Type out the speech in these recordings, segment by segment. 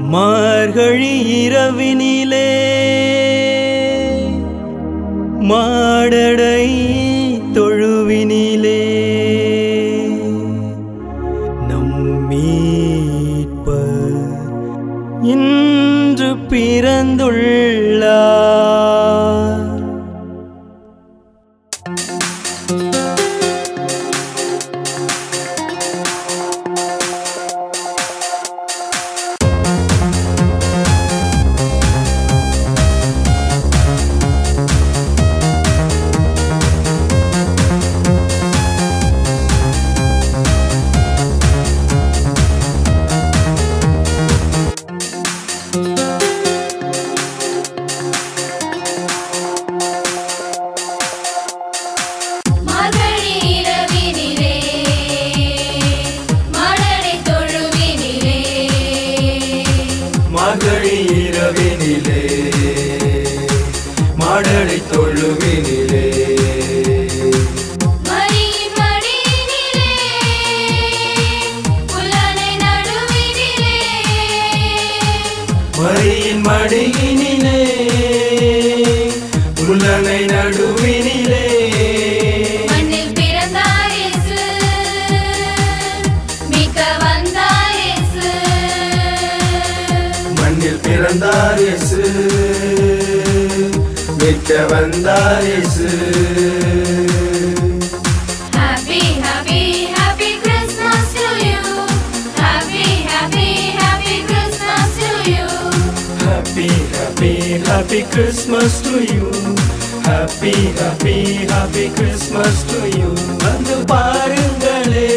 மார்கழி இரவினிலே மாடடை தொழுவினிலே நம் மீட்பர் இன்று பிறந்துள்ளார் மார்கழி இரவினிலே மாடடை தொழுவினிலே மார்கழி இரவினிலே மாடடை தொழுவினிலே மரியின் மடியினிலே புலனை நடுவினிலே மரியின் மடியினிலே உலனை நடுவினிலே மண்ணில் பிறந்தார் இயேசு மிக்க வந்தார் இயேசு மண்ணில் பிறந்தார் இயேசு மிக்க வந்தார் இயேசு Happy, happy, happy Christmas to you. Happy, happy, happy Christmas to you. Happy, happy, happy Christmas to you. Happy, happy, happy Christmas to you. வந்து பாருங்களே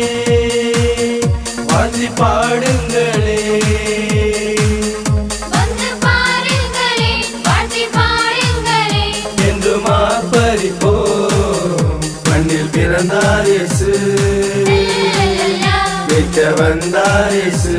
வாழ்த்தி பாடுங்களே வந்து பாருங்களே, வாழ்த்தி பாடுங்களே. என்று மாப்பரிப்போ மண்ணில் பிறந்தார் இயேசு லல்லலல்லா. மிக்க வந்தார் இயேசு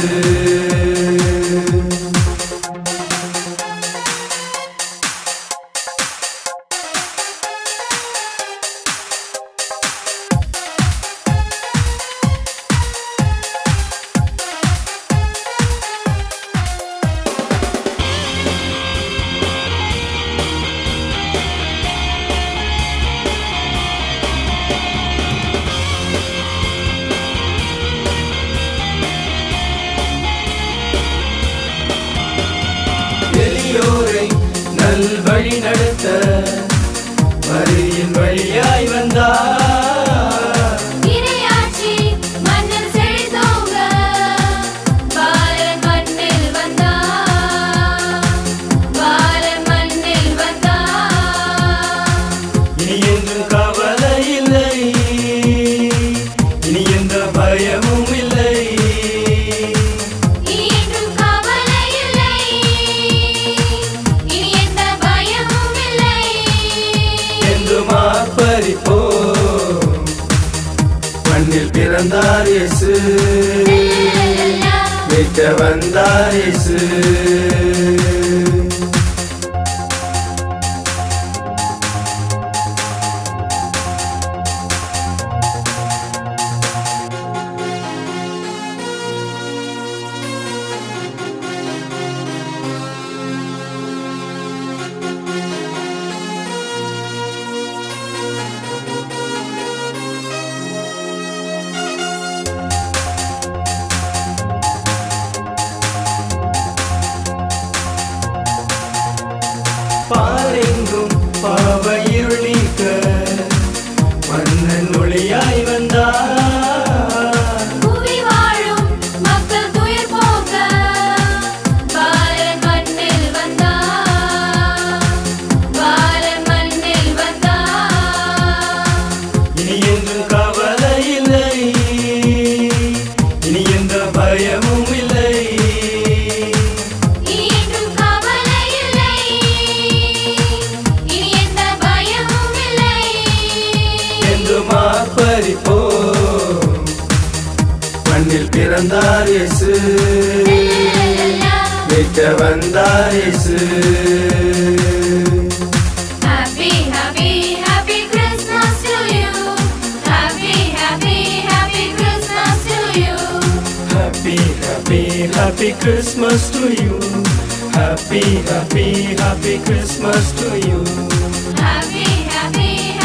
எளியோரை நல் வழி நடத்த மரியின் வழியாய் வந்தார் இறையாட்சி மண்ணில் செழித்தோங்க. பாலன் மண்ணில் வந்தார். பாலன் மண்ணில் வந்தார். இனி என்றும் கவலை இல்லை இனி எந்த பயமும் இல்லை இனி என்றும் கவலை இல்லை. இனி எந்த பயமும் இல்லை. என்று மாப்பரிப்போ மண்ணில் பிறந்தார் இயேசு லல்லலல்லா. மிக்க வந்தார் இயேசு பாரெங்கும் பாவ இருள் நீக்க மன்னன் ஒளியாய் வந்தார் புவி வாழும் மக்கள் துயர் போக்க பாலன் மண்ணில் வந்தார். பாலன் மண்ணில் வந்தார். இனி என்றும் கவலை இல்லை இனி எந்த பயமும் இல்லை இனி என்றும் கவலை இல்லை. இனி எந்த பயமும் இல்லை. என்று மாப்பரிப்போ மண்ணில் பிறந்தார் இயேசு லல்லலல்லா. மிக்க வந்தார் இயேசு Happy, happy, happy Christmas to you. Happy, happy, happy Christmas to you. Happy, happy, happy Christmas to you. Happy, happy, happy Christmas to you. Happy, happy,